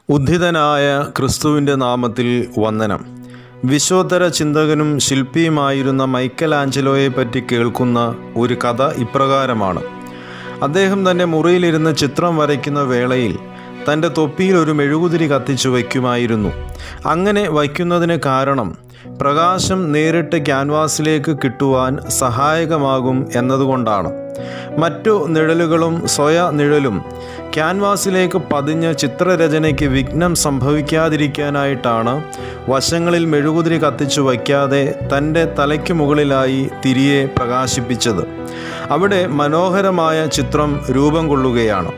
ഉദ്ധിതനായ ക്രിസ്തുവിൻ്റെ നാമത്തിൽ വന്ദനം വിശ്വോത്തര ചിന്തകനും ശില്പിയുമായിരുന്ന മൈക്കൽ ആഞ്ചലോയെ പറ്റി കേൾക്കുന്ന ഒരു കഥ ഇപ്രകാരമാണ് അദ്ദേഹം തൻ്റെ മുറിയിലിരുന്ന് ചിത്രം വരയ്ക്കുന്ന വേളയിൽ തൻ്റെ തൊപ്പിയിൽ ഒരു മെഴുകുതിരി കത്തിച്ചു വയ്ക്കുമായിരുന്നു അങ്ങനെ വയ്ക്കുന്നതിന് കാരണം പ്രകാശം നേരിട്ട് ക്യാൻവാസിലേക്ക് കിട്ടുവാൻ സഹായകമാകും എന്നതുകൊണ്ടാണ് മറ്റു നിഴലുകളും സ്വയ നിഴലും ക്യാൻവാസിലേക്ക് പതിഞ്ഞ് ചിത്രരചനയ്ക്ക് വിഘ്നം സംഭവിക്കാതിരിക്കാനായിട്ടാണ് വശങ്ങളിൽ മെഴുകുതിരി കത്തിച്ചു വയ്ക്കാതെ തൻ്റെ തലയ്ക്ക് മുകളിലായി തിരിയെ പ്രകാശിപ്പിച്ചത് അവിടെ മനോഹരമായ ചിത്രം രൂപം കൊള്ളുകയാണ്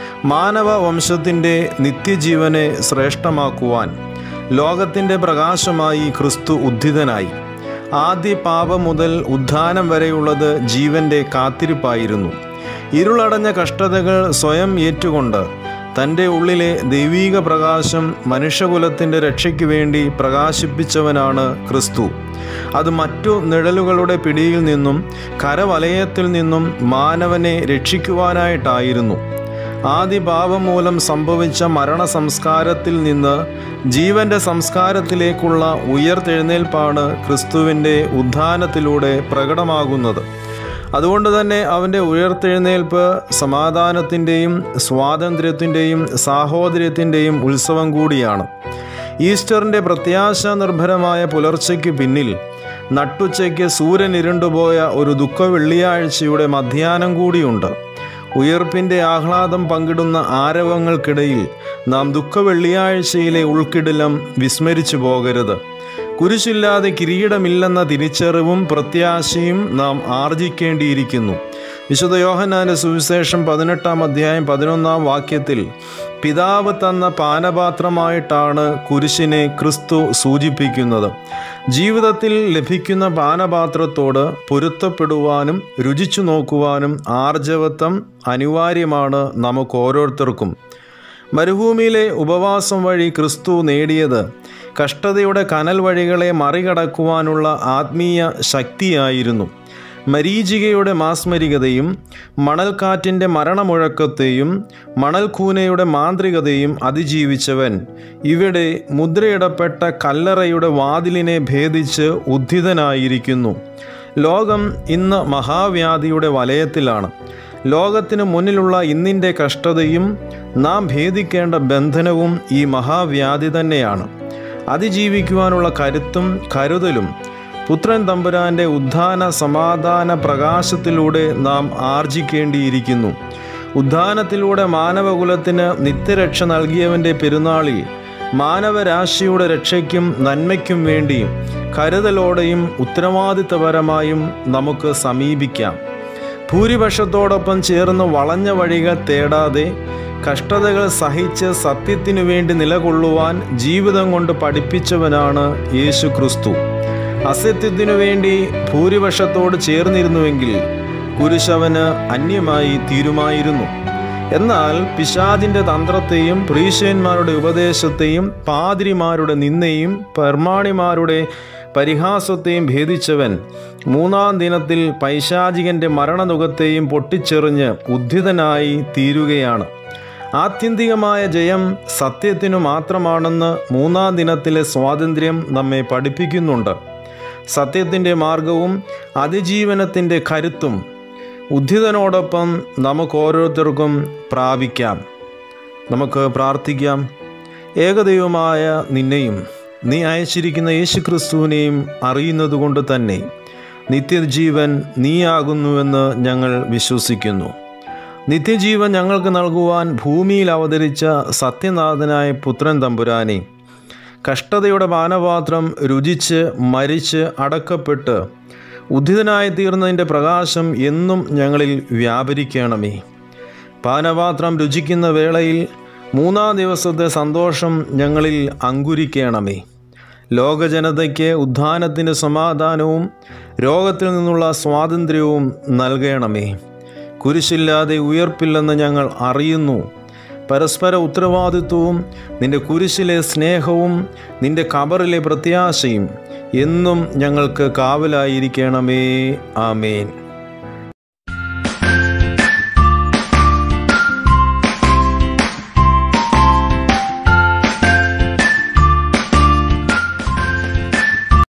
മാനവ വംശത്തിൻ്റെ നിത്യജീവനെ ശ്രേഷ്ഠമാക്കുവാൻ ലോകത്തിൻ്റെ പ്രകാശമായി ക്രിസ്തു ഉദ്ധിതനായി ആദ്യ പാപം മുതൽ ഉദ്ധാനം വരെയുള്ളത് ജീവൻ്റെ കാത്തിരിപ്പായിരുന്നു ഇരുളടഞ്ഞ കഷ്ടതകൾ സ്വയം ഏറ്റുകൊണ്ട് തൻ്റെ ഉള്ളിലെ ദൈവീക പ്രകാശം മനുഷ്യകുലത്തിൻ്റെ രക്ഷയ്ക്ക് വേണ്ടി പ്രകാശിപ്പിച്ചവനാണ് ക്രിസ്തു അത് മറ്റു നിഴലുകളുടെ പിടിയിൽ നിന്നും കരവലയത്തിൽ നിന്നും മാനവനെ രക്ഷിക്കുവാനായിട്ടായിരുന്നു ആദ്യ പാപം മൂലം സംഭവിച്ച മരണ സംസ്കാരത്തിൽ നിന്ന് ജീവന്റെ സംസ്കാരത്തിലേക്കുള്ള ഉയർത്തെഴുന്നേൽപ്പാണ് ക്രിസ്തുവിൻ്റെ ഉത്ഥാനത്തിലൂടെ പ്രകടമാകുന്നത് അതുകൊണ്ട് തന്നെ അവൻ്റെ ഉയർത്തെഴുന്നേൽപ്പ് സമാധാനത്തിൻ്റെയും സ്വാതന്ത്ര്യത്തിൻ്റെയും സാഹോദര്യത്തിൻ്റെയും ഉത്സവം കൂടിയാണ് ഈസ്റ്ററിൻ്റെ പ്രത്യാശ നിർഭരമായ പുലർച്ചയ്ക്ക് പിന്നിൽ നട്ടുച്ചയ്ക്ക് സൂര്യൻ ഇരുണ്ടുപോയ ഒരു ദുഃഖ വെള്ളിയാഴ്ചയുടെ മധ്യാഹ്നം കൂടിയുണ്ട് ഉയർപ്പിൻ്റെ ആഹ്ലാദം പങ്കിടുന്ന ആരവങ്ങൾക്കിടയിൽ നാം ദുഃഖ വെള്ളിയാഴ്ചയിലെ ഉൾക്കിടിലം വിസ്മരിച്ചു പോകരുത് കുരിശില്ലാതെ കിരീടമില്ലെന്ന തിരിച്ചറിവും പ്രത്യാശയും നാം ആർജിക്കേണ്ടിയിരിക്കുന്നു വിശുദ്ധ യോഹനാന്റെ സുവിശേഷം പതിനെട്ടാം അധ്യായം പതിനൊന്നാം വാക്യത്തിൽ പിതാവ് തന്ന പാനപാത്രമായിട്ടാണ് കുരിശിനെ ക്രിസ്തു സൂചിപ്പിക്കുന്നത് ജീവിതത്തിൽ ലഭിക്കുന്ന പാനപാത്രത്തോട് പൊരുത്തപ്പെടുവാനും രുചിച്ചു നോക്കുവാനും ആർജവത്വം അനിവാര്യമാണ് നമുക്ക് ഓരോരുത്തർക്കും മരുഭൂമിയിലെ ഉപവാസം വഴി ക്രിസ്തു നേടിയത് കഷ്ടതയുടെ കനൽ വഴികളെ മറികടക്കുവാനുള്ള ആത്മീയ ശക്തിയായിരുന്നു മരീചികയുടെ മാസ്മരികതയും മണൽക്കാറ്റിൻ്റെ മരണമുഴക്കത്തെയും മണൽക്കൂനയുടെ മാന്ത്രികതയും അതിജീവിച്ചവൻ ഇവിടെ മുദ്രയിടപ്പെട്ട കല്ലറയുടെ വാതിലിനെ ഭേദിച്ച് ഉദ്ധിതനായിരിക്കുന്നു ലോകം ഇന്ന് മഹാവ്യാധിയുടെ വലയത്തിലാണ് ലോകത്തിന് മുന്നിലുള്ള ഇന്നിൻ്റെ കഷ്ടതയും നാം ഭേദിക്കേണ്ട ബന്ധനവും ഈ മഹാവ്യാധി തന്നെയാണ് അതിജീവിക്കുവാനുള്ള കരുത്തും കരുതലും പുത്രൻ തമ്പുരാൻ്റെ ഉദ്ധാന സമാധാന പ്രകാശത്തിലൂടെ നാം ആർജിക്കേണ്ടിയിരിക്കുന്നു ഉദ്ധാനത്തിലൂടെ മാനവകുലത്തിന് നിത്യരക്ഷ നൽകിയവൻ്റെ പെരുന്നാളിൽ മാനവരാശിയുടെ രക്ഷയ്ക്കും നന്മയ്ക്കും വേണ്ടി കരുതലോടെയും ഉത്തരവാദിത്തപരമായും നമുക്ക് സമീപിക്കാം ഭൂരിപക്ഷത്തോടൊപ്പം ചേർന്ന് വളഞ്ഞ വഴികൾ തേടാതെ കഷ്ടതകൾ സഹിച്ച് സത്യത്തിനു വേണ്ടി നിലകൊള്ളുവാൻ ജീവിതം കൊണ്ട് പഠിപ്പിച്ചവനാണ് യേശു ക്രിസ്തു അസത്യത്തിനു വേണ്ടി ഭൂരിപക്ഷത്തോട് ചേർന്നിരുന്നുവെങ്കിൽ കുരിശവന് അന്യമായി തീരുമായിരുന്നു എന്നാൽ പിശാദിൻ്റെ തന്ത്രത്തെയും പ്രീശന്മാരുടെ ഉപദേശത്തെയും പാതിരിമാരുടെ നിന്നയും പെർമാണിമാരുടെ പരിഹാസത്തെയും ഭേദിച്ചവൻ മൂന്നാം ദിനത്തിൽ പൈശാചികന്റെ മരണനുഖത്തെയും പൊട്ടിച്ചെറിഞ്ഞ് ഉദ്ധിതനായി തീരുകയാണ് ആത്യന്തികമായ ജയം സത്യത്തിനു മാത്രമാണെന്ന് മൂന്നാം ദിനത്തിലെ സ്വാതന്ത്ര്യം നമ്മെ പഠിപ്പിക്കുന്നുണ്ട് സത്യത്തിൻ്റെ മാർഗവും അതിജീവനത്തിൻ്റെ കരുത്തും ഉദ്ധിതനോടൊപ്പം നമുക്ക് ഓരോരുത്തർക്കും പ്രാപിക്കാം നമുക്ക് പ്രാർത്ഥിക്കാം ഏകദൈവമായ നിന്നെയും നീ അയച്ചിരിക്കുന്ന യേശുക്രിസ്തുവിനെയും അറിയുന്നതുകൊണ്ട് തന്നെ നിത്യജീവൻ നീയാകുന്നുവെന്ന് ഞങ്ങൾ വിശ്വസിക്കുന്നു നിത്യജീവൻ ഞങ്ങൾക്ക് നൽകുവാൻ ഭൂമിയിൽ അവതരിച്ച സത്യനാഥനായ പുത്രൻ തമ്പുരാനെ കഷ്ടതയുടെ പാനപാത്രം രുചിച്ച് മരിച്ച് അടക്കപ്പെട്ട് ഉദ്ധിതനായി തീർന്നതിൻ്റെ പ്രകാശം എന്നും ഞങ്ങളിൽ വ്യാപരിക്കണമേ പാനപാത്രം രുചിക്കുന്ന വേളയിൽ മൂന്നാം ദിവസത്തെ സന്തോഷം ഞങ്ങളിൽ അങ്കുരിക്കണമേ ലോകജനതയ്ക്ക് ഉദ്ധാനത്തിൻ്റെ സമാധാനവും രോഗത്തിൽ നിന്നുള്ള സ്വാതന്ത്ര്യവും നൽകണമേ കുരിശില്ലാതെ ഉയർപ്പില്ലെന്ന് ഞങ്ങൾ അറിയുന്നു പരസ്പര ഉത്തരവാദിത്വവും നിന്റെ കുരിശിലെ സ്നേഹവും നിന്റെ കബറിലെ പ്രത്യാശയും എന്നും ഞങ്ങൾക്ക് കാവലായിരിക്കണമേ ആമേൻ